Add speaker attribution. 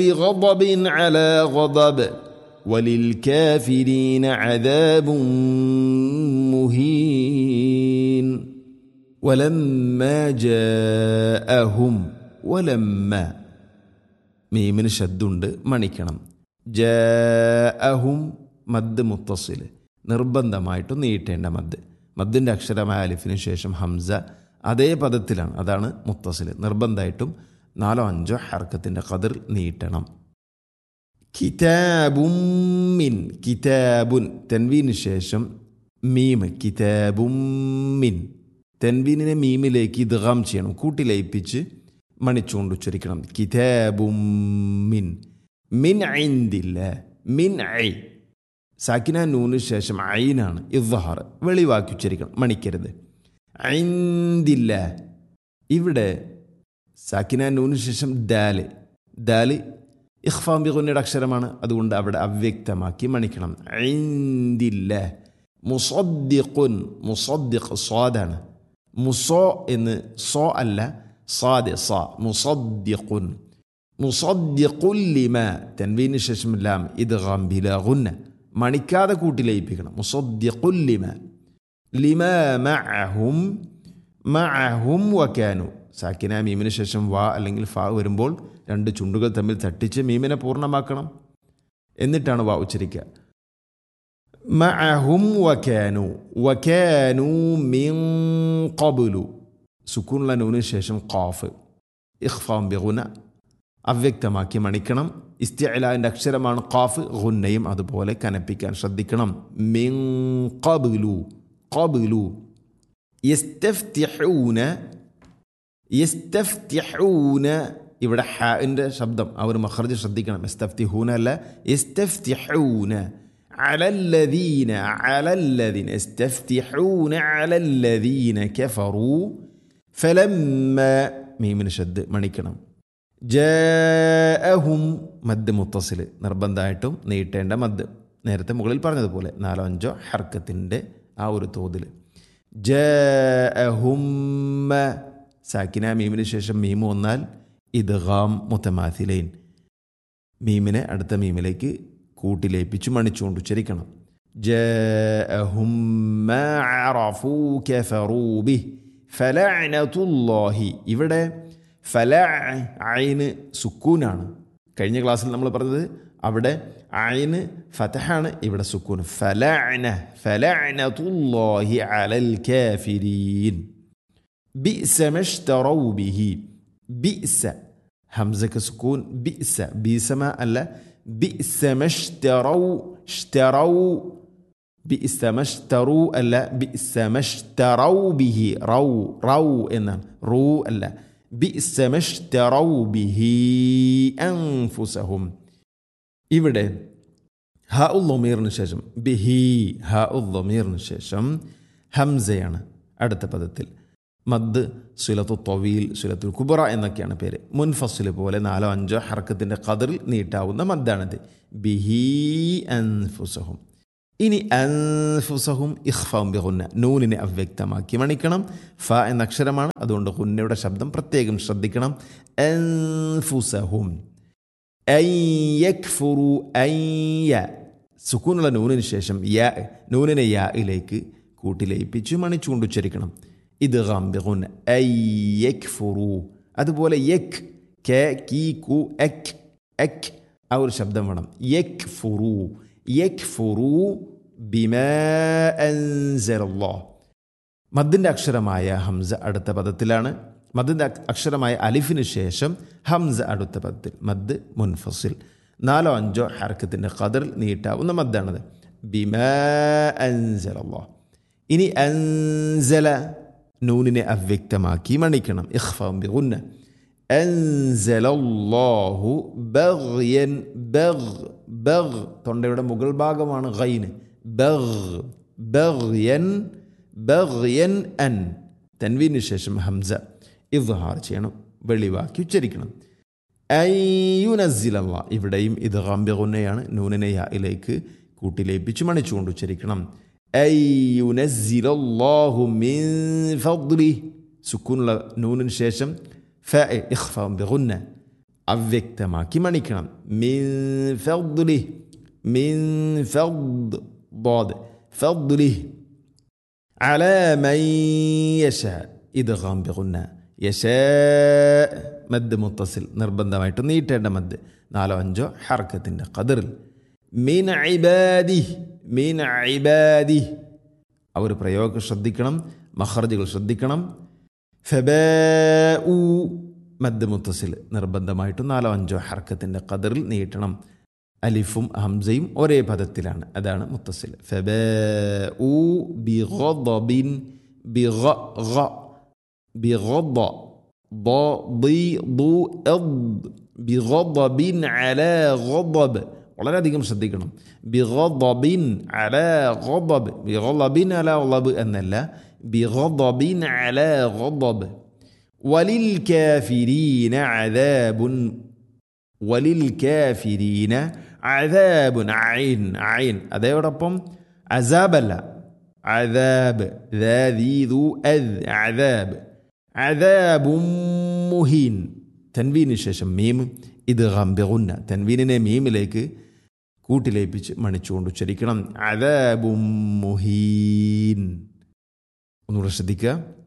Speaker 1: غضب على غضب وللكافرين عذاب مهين ولما جاءهم ولما മീമിന് ശബ്ദമുണ്ട് മണിക്കണം ജഅഹും മദ് മുത്തസിൽ നിർബന്ധമായിട്ടും നീട്ടേണ്ട മദ് മദ്ദിൻ്റെ അക്ഷരമായ അലിഫിന് ശേഷം ഹംസ അതേ പദത്തിലാണ് അതാണ് മുത്തസിൽ നിർബന്ധമായിട്ടും നാലോ അഞ്ചോ ഹർക്കത്തിൻ്റെ കതിർ നീട്ടണം കിതാബും മിൻ കിതാബുൻ തെൻവീന് ശേഷം മീം കിതാബും മിൻ തെൻവീനിനെ മീമിലേക്ക് ഇദ്ഗാം ചെയ്യണം കൂട്ടി ലയിപ്പിച്ച് മണിച്ചുകൊണ്ട് ഉച്ചരിക്കണം കിതാബും മിൻ മിൻ ഐന്തില്ല മിൻ ഐ സാക്കിന നൂന് ശേഷം ഐനാണ് ഇദ്ഹാർ വെളിവാക്കി ഉച്ചരിക്കണം മണിക്കരുത് ഐന്തില്ല ഇവിടെ സാക്കിന നൂന് ശേഷം ദാല് ദാല് ഇഖ്ഫാം ബിഗുന്നയുടെ അക്ഷരമാണ് അതുകൊണ്ട് അവിടെ അവ്യക്തമാക്കി മണിക്കണം ഐന്തില്ല മുസദ്ദിഖുൻ മുസദ്ദിഖ് സ്വാദാണ് മുസോ എന്ന് സോ അല്ല സാദ് സ മുസദ്ദിഖുൻ മുസദ്ദിഖുൽ ലിമ തൻവീന് ശേഷം ലാം ഇദ്ഗാം ബിലാ ഗുന്ന മണിക്കാതെ കൂട്ടി ലയിപ്പിക്കണം മുസദ്ദിഖുൽ ലിമ ലിമ മഅഹും മഅഹും വക്കാനു സാക്കിന മീമിന് ശേഷം വാ അല്ലെങ്കിൽ ഫാ വരുമ്പോൾ രണ്ട് ചുണ്ടുകൾ തമ്മിൽ തട്ടിച്ച് മീമിനെ പൂർണ്ണമാക്കണം എന്നിട്ടാണ് വാ ഉച്ചരിക്കുക മഅഹും വക്കാനു വക്കാനു മിൻ ഖബ്ലു സുക്കൂനുള്ള നൂന് ശേഷം ഖാഫ് ഇഖ്ഫാം ബിഗുന അവ്യക്തമാക്കി മണിക്കണം ഇസ്തിഅലാൻ്റെ അക്ഷരമാണ് ഖാഫ് ഗുന്നയും അതുപോലെ കനപ്പിക്കാൻ ശ്രദ്ധിക്കണം മിൻ ഖബ്ലു ഖബ്ലു യസ്തഫ്തിഹൂന യസ്തഫ്തിഹൂന ഇവിടെ ഹാൻ്റെ ശബ്ദം അവർ മഖർജ് ശ്രദ്ധിക്കണം യസ്തഫ്തിഹൂന അല്ല യസ്തഫ്തിഹൂന على الذين على الذين يستفتحون على الذين كفروا فلما മീമിന് ഷദ് മണിക്കണം ജാഅഹും മദ് മുത്തസിൽ നിർബന്ധമായിട്ടും നീട്ടേണ്ട മദ് നേരത്തെ മുകളിൽ പറഞ്ഞതുപോലെ നാലോ അഞ്ചോ ഹർക്കത്തിൻ്റെ ആ ഒരു തോതിൽ ജാഅഹുമ്മ സാക്കിന മീമിന് ശേഷം മീമ് വന്നാൽ ഇദ്ഗാം മുത്തമാഥിലൈൻ മീമിനെ അടുത്ത മീമിലേക്ക് കൂട്ടിലേപ്പിച്ച് മണിച്ചുകൊണ്ട് ഉച്ചരിക്കണം ജാഅഹും മാ അറഫൂ കഫറൂ ബിഹി ഫലഅനതുല്ലാഹി ഇവിടെ ഫല ഐന് സുക്കൂനാണ് കഴിഞ്ഞ ക്ലാസ്സിൽ നമ്മൾ പറഞ്ഞത് അവിടെ ഐന് ഫതഹാണ് ഇവിടെ സുക്കൂൻ ഫലഅന ഫലഅനതുല്ലാഹി അലൽ കാഫിരീൻ ബിഅസ മഷ്തറൂ ബിഹി ബിഅസ ഹംസക്ക് സുക്കൂൻ ബിഅസ ബീസമ അല്ല ബിഅസ മഷ്തറൂ اشتروا ബിഇസ മഷ്തറു അല്ല ബിഇസ മഷ്തറൗ ബിഹി റൗ റൗ എന്നാണ് റൂ അല്ല ബിഇസ മഷ്തറൗ ബിഹി അൻഫുസഹും ഇവിടെ ഹ ഉല്ലമീറിന് ശേഷം ബിഹി ഹ ഉല്ലമീറിന് ശേഷം ഹംസയാണ് അടുത്ത പദത്തിൽ മദ് സുലത്തു തൊവീൽ സുലത്തുൽ കുബറ എന്നൊക്കെയാണ് പേര് മുൻഫസിൽ പോലെ നാലോ അഞ്ചോ ഹർക്കത്തിൻ്റെ കതിറിൽ നീട്ടാവുന്ന മദ്ദാണിത് ബിഹി അൻഫുസഹും ഇനി അൻഫുസഹും ഇഖ്ഫാം ബിഹുന്ന നൂനിനെ അവ്യക്തമാക്കി മണിക്കണം ഫ എന്ന അക്ഷരമാണ് അതുകൊണ്ട് ഹുന്നയുടെ ശബ്ദം പ്രത്യേകം ശ്രദ്ധിക്കണം അൻഫുസഹും യക്ഫുറു അയ്യ സുക്കൂനുള്ള നൂനിന് ശേഷം യ നൂനിനെ യായിലേക്ക് കൂട്ടിലയിപ്പിച്ച് മണിച്ചുകൊണ്ട് ഉച്ചരിക്കണം ഇത് ഗാംബിഹുൻ യക്ഫുറു അതുപോലെ യക് കെ കീ കു എക് എക് ആ ഒരു ശബ്ദം വേണം യക് ഫുറു യക് ഫുറു ബിമാ അൻസലല്ലാഹ് മദ്ദിൻ്റെ അക്ഷരമായ ഹംസ അടുത്ത പദത്തിലാണ് മദ്ദിൻ്റെ അക്ഷരമായ അലിഫിന് ശേഷം ഹംസ അടുത്ത പദത്തിൽ മദ് മുൻഫസിൽ നാലോ അഞ്ചോ ഹർക്കത്തിൻ്റെ ഖദറിൽ നീട്ടാവുന്ന മദ്ദാണത് ബിമാ അൻസലല്ലാഹ് ഇനി അൻസല നൂനിനെ അവ്യക്തമാക്കി മണിക്കണം ഇഖ്ഫാം ബിഗുന്ന അൻസലല്ലാഹു ബഗ്യൻ ബഗ് ബഗ് തൊണ്ടയുടെ മുകൾ ഭാഗമാണ് ഗൈന് ബഗ് ബഗ്യൻ ബഗ്യൻ അൻ തൻവീന് ശേഷം ഹംസ ഇദ്ഹാർ ചെയ്യണം വെളിവാക്കി ഉച്ചരിക്കണം അയ്യുനസിലല്ല ഇവിടെയും ഇത് ഗാംബിഗുന്നയാണ് നൂനിനെ യായിലേക്ക് കൂട്ടിലേപ്പിച്ച് മണിച്ചുകൊണ്ട് ഉച്ചരിക്കണം അയ്യുനസിലല്ലാഹു മിൻ ഫദ്ലി സുക്കൂനുള്ള നൂനിന് ശേഷം ഫ ഇഖ്ഫാം ബിഗുന്ന അവ്യക്തമാക്കി മണിക്കണം മിൻ ഫദ്ലി മിൻ ഫദ് ضاد فضله على من يشاء ഇദ്ഗാം ബിഗുന്ന യശാ മദ് മുത്തസിൽ നിർബന്ധമായിട്ട് നീട്ടേണ്ട മദ് നാലോ അഞ്ചോ ഹർക്കത്തിൻ്റെ ഖദറിൽ മീൻ ഇബാദി മീൻ ഇബാദി ആ ഒരു പ്രയോഗം ശ്രദ്ധിക്കണം മഹർജുകൾ ശ്രദ്ധിക്കണം ഫബൂ മദ് മുത്തസിൽ നിർബന്ധമായിട്ടും നാലോ അഞ്ചോ ഹർക്കത്തിൻ്റെ ഖദറിൽ നീട്ടണം അലിഫും ഹംസയും ഒരേ പദത്തിലാണ് അതാണ് മുത്തസിൽ ഫബൂ ബിഗദബിൻ ബിഗ بغض ضي ضو اض بغضب على غضب വളരെയധികം ശ്രദ്ധിക്കണം ബിഗضബിൻ അല ഗضب ബിഗضബിൻ അല ഗضب എന്നല്ല ബിഗضബിൻ അല ഗضب വലിൽ കാഫിരീന അദാബുൻ വലിൽ കാഫിരീന അദാബുൻ ഐൻ ഐൻ അതോടൊപ്പം അസാബല്ല അദാബ് ذا ذو أذ عذاب അദാബും മുഹീൻ തൻവീന് ശേഷം മീം ഇത് ഗംബിഗുന്ന തൻവീനിനെ മീമിലേക്ക് കൂട്ടിലേപ്പിച്ച് മണിച്ചുകൊണ്ട് ഉച്ചരിക്കണം അദാബും മുഹീൻ ഒന്നുകൂടെ ശ്രദ്ധിക്കുക